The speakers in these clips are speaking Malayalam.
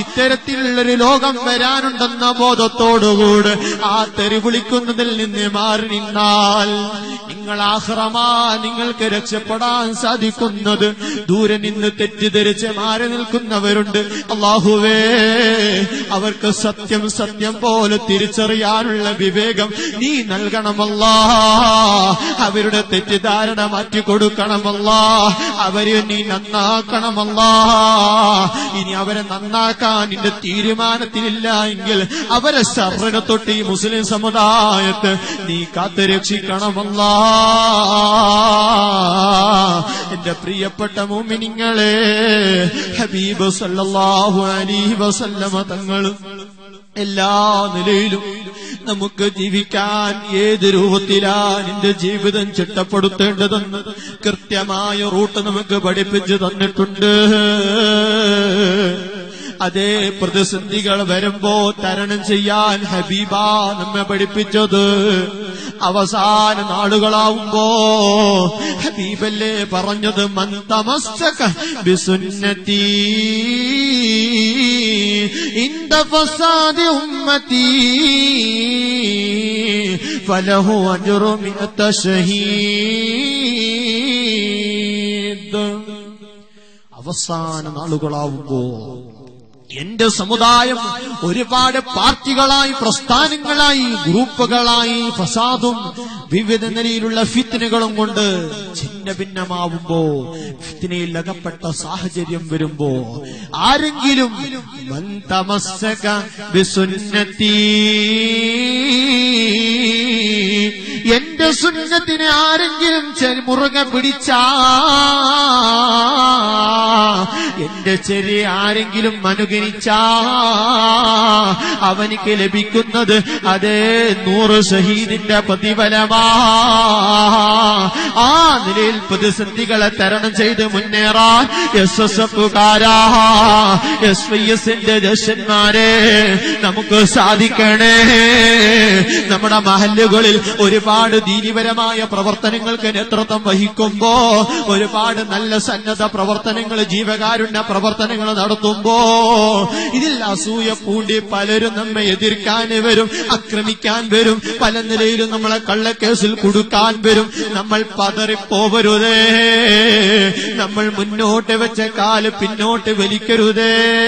ഇത്തരത്തിലുള്ളൊരു ലോകം വരാനുണ്ടെന്ന ബോധത്തോടുകൂടെ ആ തെറി വിളിക്കുന്നതിൽ നിന്ന് മാറി നിന്നാൽ നിങ്ങൾ ആഹ്റമാ നിങ്ങൾക്ക് രക്ഷപ്പെടാൻ സാധിക്കുന്നത് ദൂരെ നിന്ന് തെറ്റിദ്ധരിച്ച് മാറി നിൽക്കുന്നവരുണ്ട് അള്ളാഹുവേ അവർക്ക് സത്യം സത്യം പോലെ തിരിച്ചറിയാനുള്ള വിവേകം നീ നൽകണമല്ല അവരുടെ തെറ്റിദ്ധാരണ മാറ്റി കൊടുക്കണമല്ല അവരെ നീ നന്നാക്കണമല്ല ഇനി അവരെ നന്നാക്കാൻ നിന്റെ തീരുമാനത്തിലില്ല എങ്കിൽ അവരെ ശർറിനെ തൊട്ട് ഈ മുസ്ലിം സമുദായത്തെ നീ കാത്തുരക്ഷിക്കണമല്ല എന്റെ പ്രിയപ്പെട്ട മോമിനിങ്ങളെ ഹബീബ് സല്ലല്ലാഹു അലൈഹി വസല്ലമ തങ്ങളും എല്ലാ നിലയിലും നമുക്ക് ജീവിക്കാൻ ഏത് രൂപത്തിലാ നിന്റെ ജീവിതം ചിട്ടപ്പെടുത്തേണ്ടതെന്ന് കൃത്യമായ റൂട്ട് നമുക്ക് പഠിപ്പിച്ചു തന്നിട്ടുണ്ട് അതേ പ്രതിസന്ധികൾ വരുമ്പോ തരണം ചെയ്യാൻ ഹബീബ നമ്മെ പഠിപ്പിച്ചത് അവസാന നാളുകളാവുമ്പോ ഹബീബല്ലേ പറഞ്ഞത് മന്തമസ്തക ബിസുന്നത്തി ഇന്ദ ഫസാദി ഉമ്മത്തി ഫലഹു അജ്റു മിഅത ഷഹീദ് അവസാന നാളുകളാവുമ്പോ എന്റെ സമുദായം ഒരുപാട് പാർട്ടികളായി പ്രസ്ഥാനങ്ങളായി ഗ്രൂപ്പുകളായി ഫസാദും വിവിധ നിലയിലുള്ള ഫിത്തിനുകളും കൊണ്ട് ഛിന്ന ഭിന്നമാവുമ്പോ ഫിത്തിനയിൽ അകപ്പെട്ട സാഹചര്യം വരുമ്പോ ആരെങ്കിലും മൻ തമസ്സക ബിസുന്നത്തി എന്റെ സുന്നത്തിനെ ആരെങ്കിലും ചെറി മുറുകെ പിടിച്ചാ എന്റെ ചെറിയ ആരെങ്കിലും അനുകരിച്ചാ അവനിക്ക് ലഭിക്കുന്നത് അതേ നൂറ് ഷഹീദിന്റെ പ്രതിഫലമാ ആ നിലയിൽ പ്രതിസന്ധികളെ തരണം ചെയ്ത് മുന്നേറാൻ എസ് എസ് എഫുകാരാ എസ് വൈ എസിന്റെ ദശന്മാരെ നമുക്ക് സാധിക്കണേ നമ്മുടെ മഹല്ലുകളിൽ ഒരുപാട് ദീനിപരമായ പ്രവർത്തനങ്ങൾക്ക് നേതൃത്വം വഹിക്കുമ്പോ ഒരുപാട് നല്ല സന്നദ്ധ പ്രവർത്തനങ്ങൾ ജീവകാരുണ്യ പ്രവർത്തനങ്ങൾ നടത്തുമ്പോ ഇതിൽ അസൂയ പൂണ്ടി പലരും നമ്മെ എതിർക്കാൻ വരും ആക്രമിക്കാൻ വരും പല നിലയിലും നമ്മളെ കള്ളക്കേസിൽ കൊടുക്കാൻ വരും നമ്മൾ പതറിപ്പോവരുതേ നമ്മൾ മുന്നോട്ട് വെച്ച കാല് പിന്നോട്ട് വലിക്കരുതേ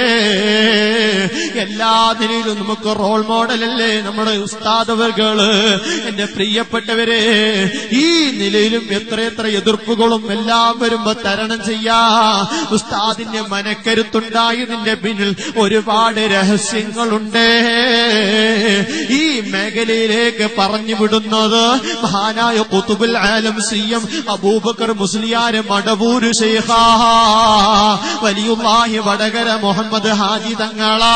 എല്ലാ നിലയിലും നമുക്ക് റോൾ മോഡലല്ലേ നമ്മുടെ ഉസ്താദവർകള് എന്റെ പ്രിയപ്പെട്ടവരെ ഈ നിലയിലും എത്രയെത്ര എതിർപ്പുകളും എല്ലാം വരുമ്പോ തരണം ചെയ്യാ ഉസ്താദിന്റെ മനക്കരുത്തുണ്ടായതിന്റെ പിന്നിൽ ഒരുപാട് രഹസ്യങ്ങളുണ്ട് ഈ മേഖലയിലേക്ക് പറഞ്ഞു വിടുന്നത് മഹാനായ കുത്തുബുൽ ആലം സി എം അബൂബക്കർ മുസ്ലിയാര് മടവൂര് ഷെയ്ഖ വലിയുള്ളാഹി വടകര മുഹമ്മദ് ഹാജി തങ്ങളാ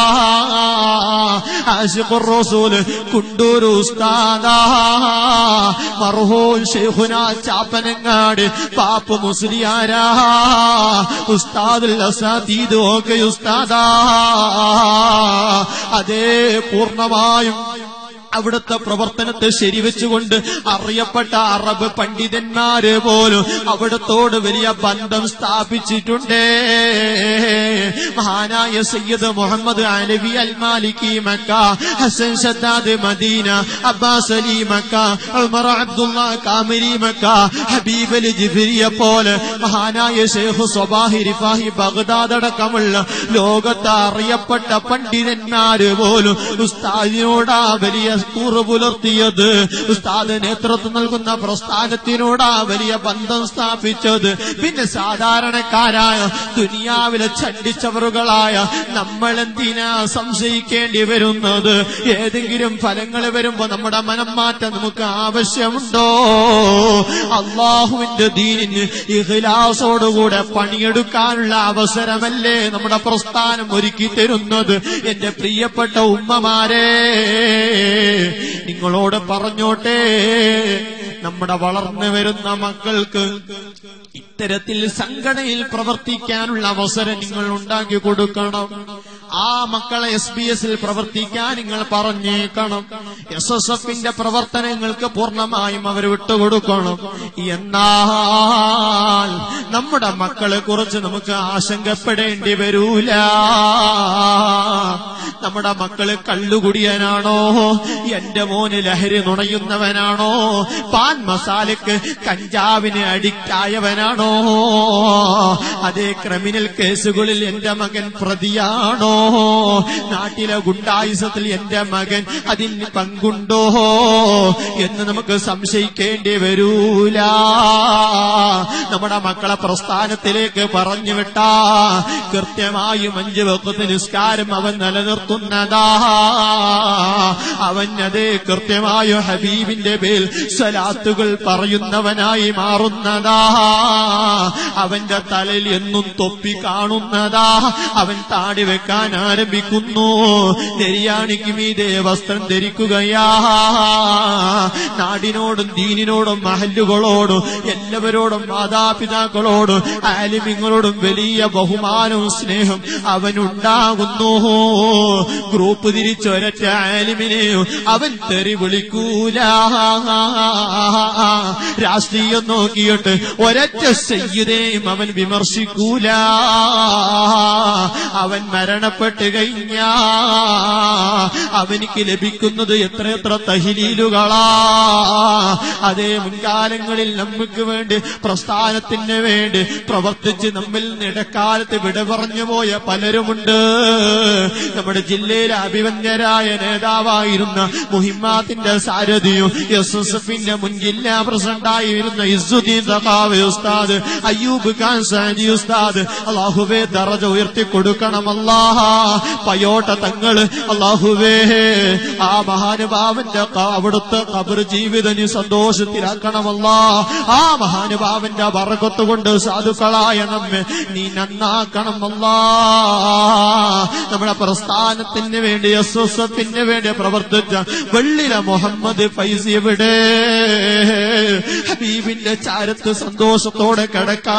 ആശിഖുർ റസൂൽ കുണ്ടൂർ ഉസ്താദാ മർഹൂം ഷെയ്ഖുന ചാപ്പനങ്ങാട് പാപ്പ മുസ്ലിയാരാ ഉസ്താദുൽ അസാദീദ് ഒക്കെ ഉസ്താദാ അതേ പൂർണ്ണമായും അവിടുത്തെ പ്രവർത്തനത്തെ ശരിവെച്ചുകൊണ്ട് അറിയപ്പെട്ട അറബ് പണ്ഡിതന്മാര് പോലും അവിടത്തോട് വലിയ ബന്ധം സ്ഥാപിച്ചിട്ടുണ്ട് മഹാനായ Sayyid Muhammad Alawi al Maliki Makkah Hasan Shaddad Madinah Abbas Ali Makkah Umar Abdullah Kamiri Makkah Habib Ali ജിഫിരിയെ പോലെ മഹാനായ ഷെയ്ഖ് സ്വബാഹി റിഫാഹി ബഗ്ദാദ് അടക്കമുള്ള ലോകത്ത് അറിയപ്പെട്ട പണ്ഡിതന്മാര് പോലും ഉസ്താദിനോടാ വലിയ കൂറ് പുലർത്തിയത് ഉസ്താദ് നേതൃത്വം നൽകുന്ന പ്രസ്ഥാനത്തിനോടാ വലിയ ബന്ധം സ്ഥാപിച്ചത് പിന്നെ സാധാരണക്കാരായ ദുനിയാവിലെ ചണ്ടിച്ചവറുകളായ നമ്മൾ എന്തിനാ സംശയിക്കേണ്ടി വരുന്നത് ഏതെങ്കിലും ഫലങ്ങൾ വരുമ്പോ നമ്മുടെ മനം മാറ്റം നമുക്ക് ആവശ്യമുണ്ടോ അള്ളാഹുവിന്റെ ദീനിന് ഇഹ്ലാസോടുകൂടെ പണിയെടുക്കാനുള്ള അവസരമല്ലേ നമ്മുടെ പ്രസ്ഥാനം ഒരുക്കി തരുന്നത് എന്റെ പ്രിയപ്പെട്ട ഉമ്മമാരെ നിങ്ങളോട് പറഞ്ഞോട്ടെ നമ്മുടെ വളർന്നു വരുന്ന മക്കൾക്ക് ഇത്തരത്തിൽ സംഘടനയിൽ പ്രവർത്തിക്കാനുള്ള അവസരം നിങ്ങൾ ഉണ്ടാക്കി കൊടുക്കണം ആ മക്കളെ എസ് ബി എസിൽ പ്രവർത്തിക്കാൻ നിങ്ങൾ പറഞ്ഞേക്കണം എസ് എസ് എഫിന്റെ പ്രവർത്തനങ്ങൾക്ക് പൂർണ്ണമായും അവർ വിട്ടുകൊടുക്കണം എന്നാൽ നമ്മുടെ മക്കളെ കുറിച്ച് നമുക്ക് ആശങ്കപ്പെടേണ്ടി വരൂല നമ്മുടെ മക്കള് കള്ളുകുടിയനാണോ എന്റെ മോന് ലഹരി നുണയുന്നവനാണോ പാൻ മസാലക്ക് കഞ്ചാവിന് അഡിക്റ്റ് ആയവനാണോ അതേ ക്രിമിനൽ കേസുകളിൽ എന്റെ മകൻ പ്രതിയാണോ നാട്ടിലെ ഗുണ്ടായുസത്തിൽ എന്റെ മകൻ അതിന് പങ്കുണ്ടോ എന്ന് നമുക്ക് സംശയിക്കേണ്ടി വരൂല നമ്മുടെ മക്കളെ പ്രസ്ഥാനത്തിലേക്ക് പറഞ്ഞു വിട്ടാ കൃത്യമായും അഞ്ച് വക്കത്ത് നിസ്കാരം അവൻ നിലനിർത്തുന്നതാ അവൻ അത് കൃത്യമായ ഹബീബിന്റെ പേൽ സ്വലാത്തുകൾ പറയുന്നവനായി മാറുന്നതാ അവന്റെ തലയിൽ എന്നും തൊപ്പി കാണുന്നതാ അവൻ താടി വെക്കാൻ ആരംഭിക്കുന്നു നെരിയാണിക്ക് മീതെ വസ്ത്രം ധരിക്കുകയാ നാടിനോടും ദീനിനോടും മഹല്ലുകളോടും എല്ലാവരോടും മാതാപിതാക്കളോടും ആലിമിങ്ങളോടും വലിയ ബഹുമാനവും സ്നേഹം അവനുണ്ടാകുന്നു ഗ്രൂപ്പ് തിരിച്ചൊരറ്റ ആലിമിനെയും അവൻ തെറി വിളിക്കൂല രാഷ്ട്രീയം നോക്കിയിട്ട് ഒരറ്റ സയ്യിദേയും അവൻ വിമർശിക്കൂല അവൻ മരണപ്പെട്ട് കഴിഞ്ഞാ അവനിക്ക് ലഭിക്കുന്നത് എത്രയെത്ര തഹിലീലുകളാ അതേ മുൻകാലങ്ങളിൽ നമുക്ക് വേണ്ടി പ്രസ്ഥാനത്തിന് വേണ്ടി പ്രവർത്തിച്ച് നമ്മിൽ നിടക്കാലത്ത് വിട പറഞ്ഞു പോയ പലരുമുണ്ട് നമ്മുടെ ജില്ലയിലെ അഭിവന്യരായ നേതാവായിരുന്ന മുഹിമാത്തിന്റെ സാരഥിയും എസ് എസ് എഫിന്റെ മുൻ ജില്ലാ പ്രസിഡന്റായിരുന്ന ഇസുദ്ദീൻ സഖാവി ഉസ്താദ് അയ്യൂബ് ഖാൻ സാജി ഉസ്താദ് അള്ളാഹുവേ ദറജ ഉയർത്തി കൊടുക്കണമല്ലാ പയോട്ട തങ്ങള് അള്ളാഹുവേ ആ മഹാനുഭാവന്റെ ക- അവിടുത്തെ കബർ ജീവിതം നീ സന്തോഷത്തിലാക്കണമല്ലാ ആ മഹാനുഭാവന്റെ ബറക്കത്ത് കൊണ്ട് സാധുക്കളായ നമ്മെ നീ നന്നാക്കണമല്ലാ നമ്മുടെ പ്രസ്ഥാനത്തിന് വേണ്ടി എസ് എസ് എഫിന് വേണ്ടി പ്രവർത്തിച്ച വെള്ളില മുഹമ്മദ് ഫൈസി എവിടെ ഹബീബിന്റെ ചാരത്ത് സന്തോഷത്തോടെ കിടക്കാൻ